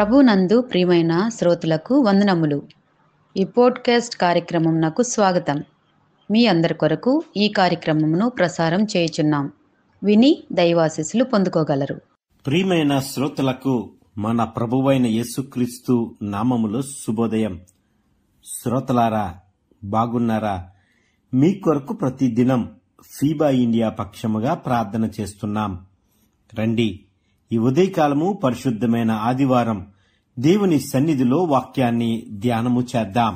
ప్రభునందు ప్రియమైన శ్రోతలకు వందనములు ఈ పోడ్కాస్ట్ కార్యక్రమంనకు స్వాగతం మీ అందరి కొరకు ఈ కార్యక్రమమును ప్రసారం చేయుచున్నాం విని దైవాశీస్సులు పొందుకోగలరు ప్రియమైన శ్రోతలకు మన ప్రభువైన యేసుక్రీస్తు నామములో శుభోదయం శ్రోతలారా బాగున్నారా మీ కొరకు ప్రతిదినం ఫీబా ఇండియా పక్షముగా ప్రార్థన చేస్తున్నాం రండి ఈ ఉదయకాలము పరిశుద్ధమైన ఆదివారం దేవుని సన్నిధిలో వాక్యాన్ని ధ్యానము చేద్దాం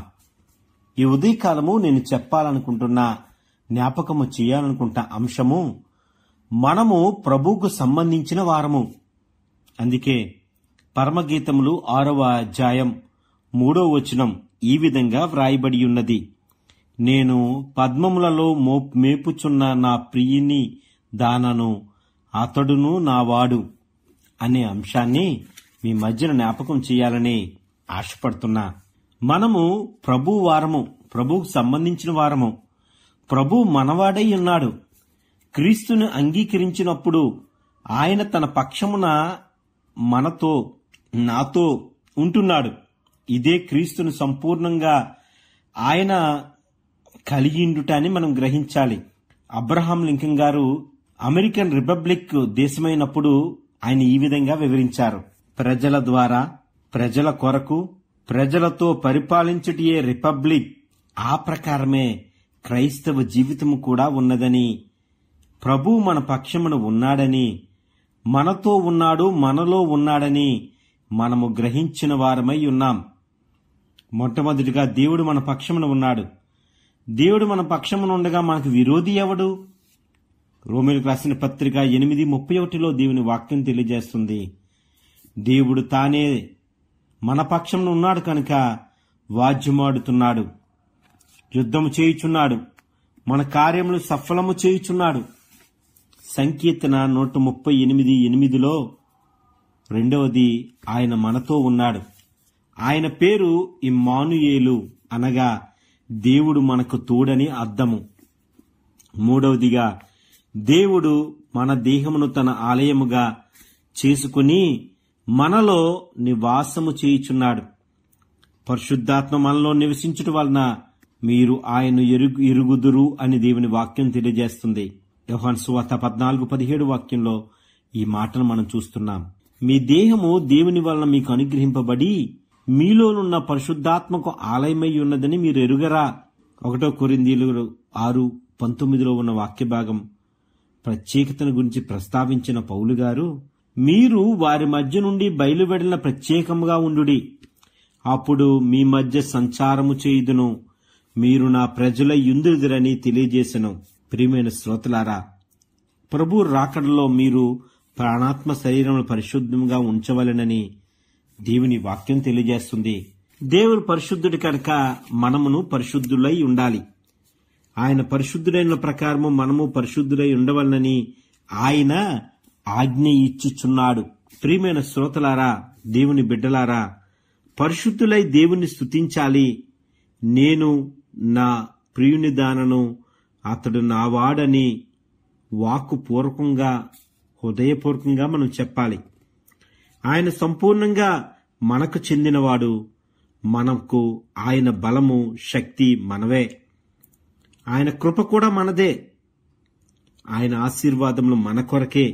ఈ ఉదయకాలము నేను చెప్పాలనుకుంటున్న జ్ఞాపకము చేయాలనుకుంటున్న అంశము మనము ప్రభువుకు సంబంధించిన వారము అందుకే పరమగీతములు ఆరవ అధ్యాయం మూడో వచనం ఈ విధంగా వ్రాయబడి ఉన్నది నేను పద్మములలో మో మేపుచున్న నా ప్రియుని దానను అతడును నావాడు అనే అంశాన్ని మీ మధ్యన జ్ఞాపకం చేయాలని ఆశపడుతున్నా మనము ప్రభు వారము ప్రభువుకు సంబంధించిన వారము ప్రభు మనవాడై ఉన్నాడు క్రీస్తును అంగీకరించినప్పుడు ఆయన తన పక్షమున మనతో నాతో ఉంటున్నాడు ఇదే క్రీస్తును సంపూర్ణంగా ఆయన కలిగిండుట అని మనం గ్రహించాలి అబ్రహాం లింకన్ గారు అమెరికన్ రిపబ్లిక్ దేశమైనప్పుడు ఆయన ఈ విధంగా వివరించారు ప్రజల ద్వారా ప్రజల కొరకు ప్రజలతో పరిపాలించుటయే రిపబ్లిక్ ఆ ప్రకారమే క్రైస్తవ జీవితము కూడా ఉన్నదని ప్రభు మన పక్షమున ఉన్నాడని మనతో ఉన్నాడు మనలో ఉన్నాడని మనము గ్రహించిన వారమై ఉన్నాం మొట్టమొదటిగా దేవుడు మన పక్షమున ఉన్నాడు దేవుడు మన పక్షమున ఉండగా మనకు విరోధి ఎవడు రోమిలకు రాసిన పత్రిక ఎనిమిది ముప్పై ఒకటిలో దేవుని వాక్యం తెలియజేస్తుంది దేవుడు తానే మన పక్షమున ఉన్నాడు కనుక వాద్యమాడుతున్నాడు యుద్ధము చేయుచున్నాడు మన కార్యములు సఫలము చేయుచున్నాడు సంకీర్తన నూట ముప్పై ఎనిమిది ఎనిమిదిలో రెండవది ఆయన మనతో ఉన్నాడు ఆయన పేరు ఇమ్మానుయేలు అనగా దేవుడు మనకు తోడని అర్థము మూడవదిగా దేవుడు మన దేహమును తన ఆలయముగా చేసుకుని మనలో నివాసము చేయుచున్నాడు పరిశుద్ధాత్మ మనలో నివసించుట వలన మీరు ఆయన ఎరుగు ఎరుగుదురు అని దేవుని వాక్యం తెలియజేస్తుంది యోహాన్ సువార్త పద్నాలుగు పదిహేడు వాక్యంలో ఈ మాటను మనం చూస్తున్నాం మీ దేహము దేవుని వలన మీకు అనుగ్రహింపబడి మీలోనున్న పరిశుద్ధాత్మకు ఆలయమై ఉన్నదని మీరు ఎరుగరా ఒకటో కొరిందీలు ఆరు పంతొమ్మిదిలో ఉన్న వాక్య భాగం ప్రత్యేకతను గురించి ప్రస్తావించిన పౌలు గారు మీరు వారి మధ్య నుండి బయలువెడిన ప్రత్యేకముగా ఉండుడి అప్పుడు మీ మధ్య సంచారము చేయుదును మీరు నా ప్రజల యుందుదిరని తెలియజేసెను ప్రియమైన శ్రోతలారా ప్రభు రాకడలో మీరు ప్రాణాత్మ శరీరములు పరిశుద్ధంగా ఉంచవలెనని దేవుని వాక్యం తెలియజేస్తుంది దేవుడు పరిశుద్ధుడి కనుక మనమును పరిశుద్ధులై ఉండాలి ఆయన పరిశుద్ధుడైన ప్రకారము మనము పరిశుద్ధులై ఉండవలనని ఆయన ఆజ్ఞ ఇచ్చుచున్నాడు ప్రియమైన శ్రోతలారా దేవుని బిడ్డలారా పరిశుద్ధులై దేవుని స్తుతించాలి నేను నా ప్రియుని దానను అతడు నావాడని వాక్కు పూర్వకంగా హృదయపూర్వకంగా మనం చెప్పాలి ఆయన సంపూర్ణంగా మనకు చెందినవాడు మనకు ఆయన బలము శక్తి మనవే ఆయన కృప కూడా మనదే ఆయన ఆశీర్వాదములు మన కొరకే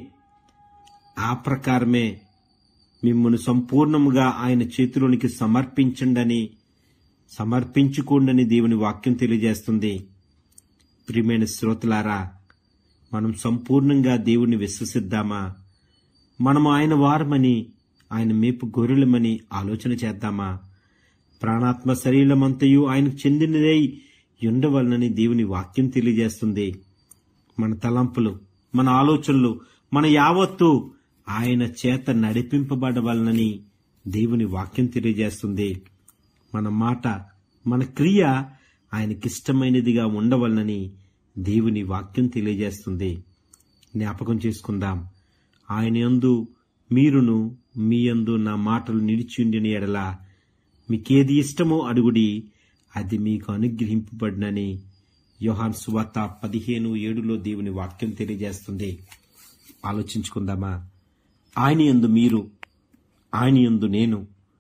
ఆ ప్రకారమే మిమ్మల్ని సంపూర్ణముగా ఆయన చేతిలోనికి సమర్పించండని సమర్పించుకోండని దేవుని వాక్యం తెలియజేస్తుంది ప్రియమైన శ్రోతలారా మనం సంపూర్ణంగా దేవుని విశ్వసిద్దామా మనము ఆయన వారమని ఆయన మేపు గొర్రెలమని ఆలోచన చేద్దామా ప్రాణాత్మ శరీరమంతయు ఆయనకు చెందినదై ఉండవలనని దేవుని వాక్యం తెలియజేస్తుంది మన తలంపులు మన ఆలోచనలు మన యావత్తు ఆయన చేత నడిపింపబడవలనని దేవుని వాక్యం తెలియజేస్తుంది మన మాట మన క్రియ ఆయనకిష్టమైనదిగా ఉండవలనని దేవుని వాక్యం తెలియజేస్తుంది జ్ఞాపకం చేసుకుందాం ఆయన యందు మీరును మీ యందు నా మాటలు నిలిచిండిన ఎడల మీకేది ఇష్టమో అడుగుడి అది మీకు అనుగ్రహింపబడినని యోహాన్ సువార్త పదిహేను ఏడులో దేవుని వాక్యం తెలియజేస్తుంది ఆలోచించుకుందామా ఆయన యందు మీరు ఆయన యందు నేను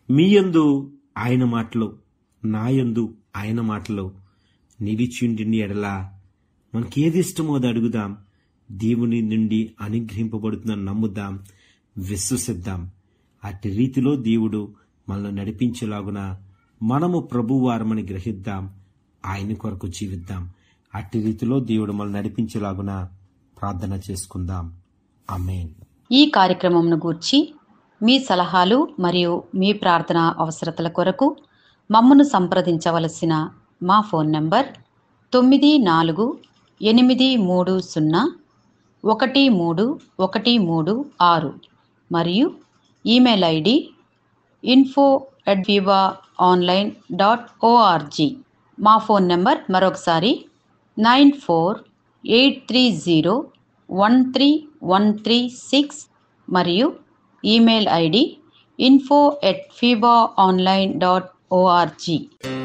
మీ యందు ఆయన మాటలు నా యందు ఆయన మాటలు నిలిచిండి ఎడల మనకేది ఇష్టమో అది అడుగుదాం దేవుని నుండి అనుగ్రహింపబడుతుందని నమ్ముదాం విశ్వసిద్దాం అట్టి రీతిలో దేవుడు మనల్ని నడిపించేలాగున మనము ప్రభువారమని గ్రహిద్దాం ఆయన కొరకు జీవిద్దాం అట్టి రీతిలో దేవుడు మనల్ని నడిపించేలాగున ప్రార్థన చేసుకుందాం అమేన్ ఈ కార్యక్రమంను గూర్చి మీ సలహాలు మరియు మీ ప్రార్థన అవసరతల కొరకు మమ్మను సంప్రదించవలసిన మా ఫోన్ నంబర్ తొమ్మిది నాలుగు ఎనిమిది మూడు సున్నా ఒకటి మూడు ఒకటి మూడు ఆరు మరియు email ID info at viva online dot ORG మా ఫోన్ నెంబర్ మరొకసారి nine four eight three zero one three one three six మరియు email ID info at fiba online dot ORG